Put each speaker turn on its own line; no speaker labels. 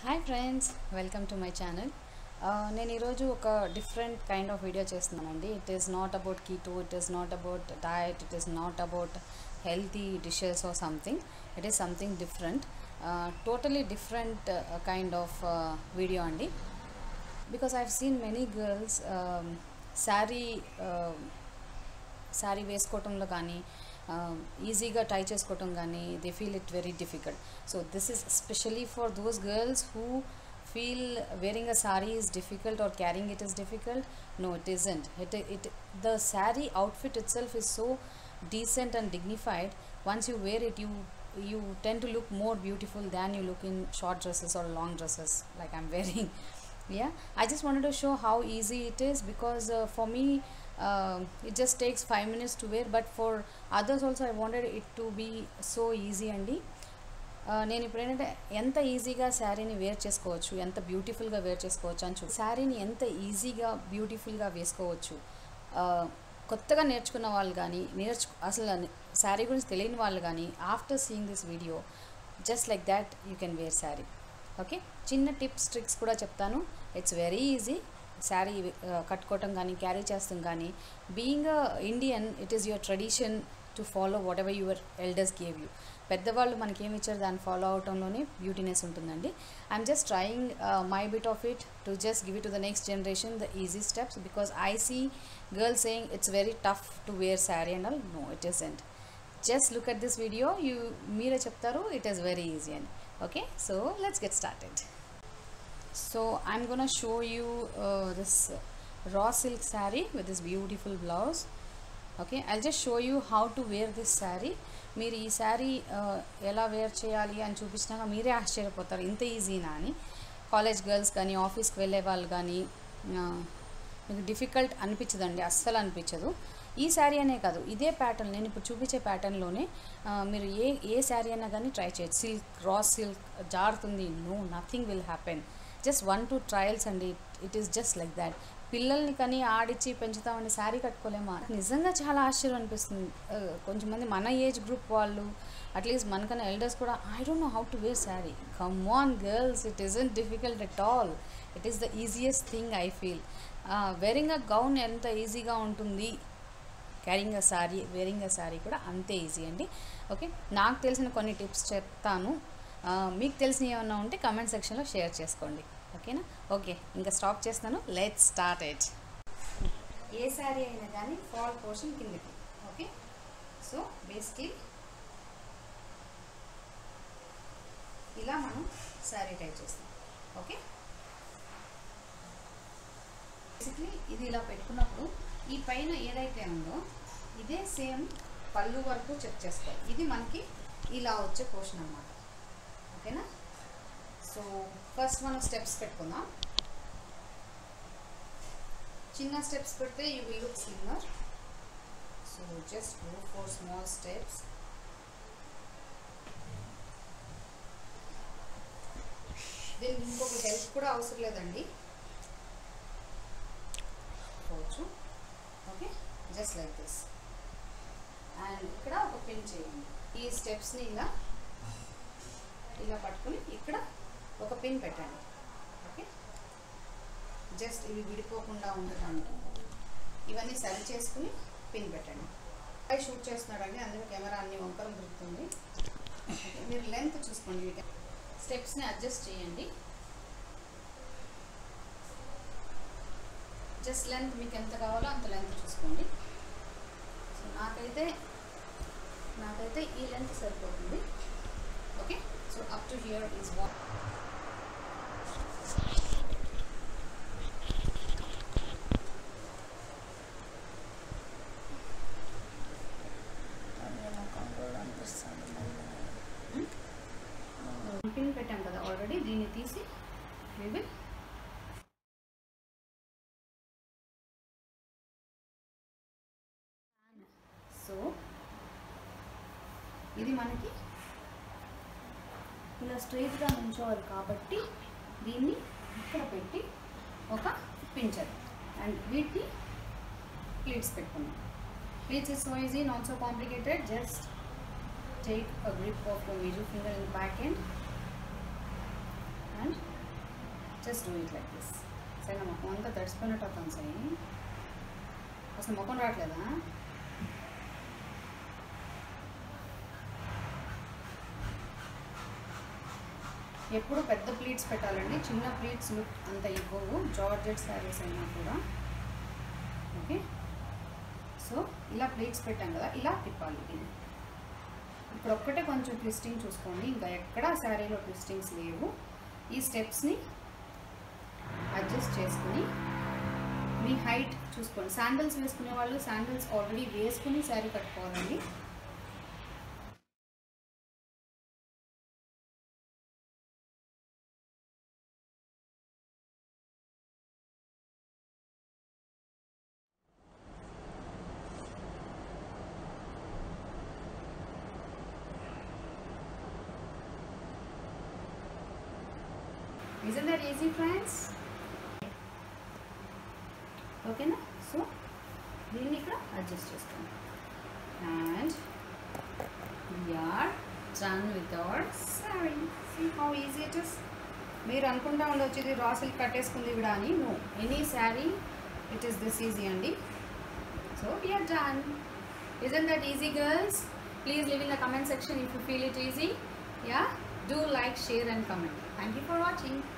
Hi friends welcome to my channel నేను ఈరోజు ఒక డిఫరెంట్ కైండ్ ఆఫ్ వీడియో చేస్తున్నానండి it is not about keto it is not about diet it is not about healthy dishes or something it is something different totally different kind of video అండి because I seen many girls sari sari వేసుకోవటంలో కానీ ఈజీగా tie చేసుకోవటం కానీ they feel it very difficult so this is specially for those girls who feel wearing a sari is difficult or carrying it is difficult no it isn't it it the sari outfit itself is so decent and dignified once you wear it you you tend to look more beautiful than you look in short dresses or long dresses like i'm wearing yeah i just wanted to show how easy it is because uh, for me uh, it just takes 5 minutes to wear but for others also i wanted it to be so easy అండి నేను ఇప్పుడు ఏంటంటే ఎంత ఈజీగా శారీని wear చేసుకోవచ్చు ఎంత బ్యూటిఫుల్గా వేర్ చేసుకోవచ్చు అని చూ శారీని ఎంత ఈజీగా బ్యూటిఫుల్గా వేసుకోవచ్చు కొత్తగా నేర్చుకున్న వాళ్ళు కానీ నేర్చు అసలు శారీ గురించి తెలియని వాళ్ళు కానీ after seeing this video just like that you can wear sari okay చిన్న టిప్స్ ట్రిక్స్ కూడా చెప్తాను ఇట్స్ వెరీ ఈజీ శారీ కట్టుకోవటం కానీ క్యారీ చేస్తాం కానీ being Indian it is your tradition to follow whatever your elders gave you పెద్దవాళ్ళు మనకి ఏమి ఇచ్చారు దాన్ని ఫాలో అవటంలోనే బ్యూటీనెస్ ఉంటుందండి I'm just trying my bit of it to just give it to the next generation the easy steps because I see girls saying it's very tough to wear sari and all no it isn't just look at this video you మీరే చెప్తారు it is very easy అని okay so let's get started so I'm gonna show you this raw silk sari with this beautiful blouse okay I just show you how to wear this sari మీరు ఈ శారీ ఎలా wear చేయాలి అని చూపించినాక మీరే ఆశ్చర్యపోతారు ఇంత ఈజీనా అని కాలేజ్ గర్ల్స్ కానీ ఆఫీస్కి వెళ్ళే వాళ్ళు కానీ మీకు డిఫికల్ట్ అనిపించదండి అస్సలు అనిపించదు ఈ శారీ అనే కాదు ఇదే ప్యాటర్న్ నేను ఇప్పుడు చూపించే ప్యాటర్న్లోనే మీరు ఏ ఏ శారీ అయినా కానీ ట్రై చేయొచ్చు సిల్క్ రా సిల్క్ జారుతుంది no nothing will happen just one two trials అండి it is just like that పిల్లల్ని కానీ ఆడిచ్చి పెంచుతామని శారీ కట్టుకోలేమా నిజంగా చాలా ఆశ్చర్యం అనిపిస్తుంది కొంచెం మంది మన ఏజ్ గ్రూప్ వాళ్ళు అట్లీస్ట్ మనకన్నా ఎల్డర్స్ కూడా I don't know how to wear sari come on girls it isn't difficult at all it is the easiest thing I feel wearing a gown ఎంత ఈజీగా ఉంటుంది carrying a sari wearing a sari కూడా అంతే easy అండి okay నాకు తెలిసిన కొన్ని టిప్స్ చెప్తాను మీకు తెలిసినవి ఏమన్నా ఉంటే కమెంట్ సెక్షన్లో షేర్ చేసుకోండి ఓకేనా ఓకే ఇంకా స్టాప్ చేస్తాను let start at a sari అయినా కానీ ఫాల్ పోర్షన్ కిందకి ఓకే సో బేసిక్లీ ఇలా మనం శారీ టైప్ చేస్తాం ఓకే బేసిక్లీ ఇది ఇలా పెట్టుకున్నప్పుడు ఈ పైన ఏదైతే ఉందో ఇదే సేమ్ పళ్ళు వరకు చెక్ చేసుకోవాలి ఇది మనకి ఇలా వచ్చే పోర్షన్ అనమాట ఓకేనా సో ఫస్ట్ మనం స్టెప్స్ పెట్టుకుందాం చిన్న స్టెప్స్ పెడితే you will look slimmer so just go for small steps దీనికి ఇంకొక హెల్ప్ కూడా అవసరం లేదండి పోవచ్చు okay just like this and ఇక్కడ ఒక పిన్ చేయండి ఈ స్టెప్స్ని ఇలా ఇలా పట్టుకుని ఇక్కడ ఒక పిన్ పెట్టండి ఓకే జస్ట్ ఇవి విడిపోకుండా ఉండడానికి ఇవన్నీ సరి చేసుకుని పిన్ పెట్టండి అవి షూట్ చేస్తున్నాడండి అందుకే కెమెరా అన్ని వంకరం దొరుకుతుంది మీరు లెంత్ చూసుకోండి వీటి స్టెప్స్ని అడ్జస్ట్ చేయండి జస్ట్ లెంత్ మీకు ఎంత కావాలో అంత లెంత్ చూసుకోండి సో నాకైతే నాకైతే ఈ లెంత్ సరిపోతుంది okay so up to here is what pin పెట్టాం కదా ఆల్రెడీ దీన్ని తీసి విల్ సో ఇది మనకి ఇలా స్ట్రైట్గా నుంచోవాలి కాబట్టి దీన్ని ఇక్కడ పెట్టి ఒక పించర్ అండ్ వీటిని ప్లేట్స్ పెట్టుకున్నాం pleats is so easy not so complicated just take a grip of your middle finger in the back end and just do it like this సరే నా ముఖం అంతా తడిసిపోయినట్టు అవుతాను సై అసలు ముఖం రావట్లేదా ఎప్పుడు పెద్ద ప్లీట్స్ పెట్టాలండి చిన్న ప్లీట్స్ లుక్ అంత ఇవ్వవు జార్జెట్ శారీస్ అయినా కూడా ఓకే సో ఇలా ప్లీట్స్ పెట్టాం కదా ఇలా తిప్పాలి ఇది ఇప్పుడు ఒక్కటే కొంచెం ట్విస్టింగ్ చూసుకోండి ఇంకా ఎక్కడా శారీలో ట్విస్టింగ్స్ లేవు ఈ స్టెప్స్ని అడ్జస్ట్ చేసుకుని మీ హైట్ చూసుకోండి శాండిల్స్ వేసుకునే వాళ్ళు శాండిల్స్ ఆల్రెడీ వేసుకుని శారీ కట్టుకోవాలండి Isn't that easy, friends? ఓకేనా సో దీన్ని ఇక్కడ అడ్జస్ట్ చేసుకోండి and we're done with our sari see how easy it is మీరు అనుకుంటా ఉండొచ్చు ఇది రాసులు కట్టేసుకుంది కూడా అని no any sari it is this easy అండి so we're done isn't that easy girls please leave in the comment section if you feel it easy yeah do like share and comment thank you for watching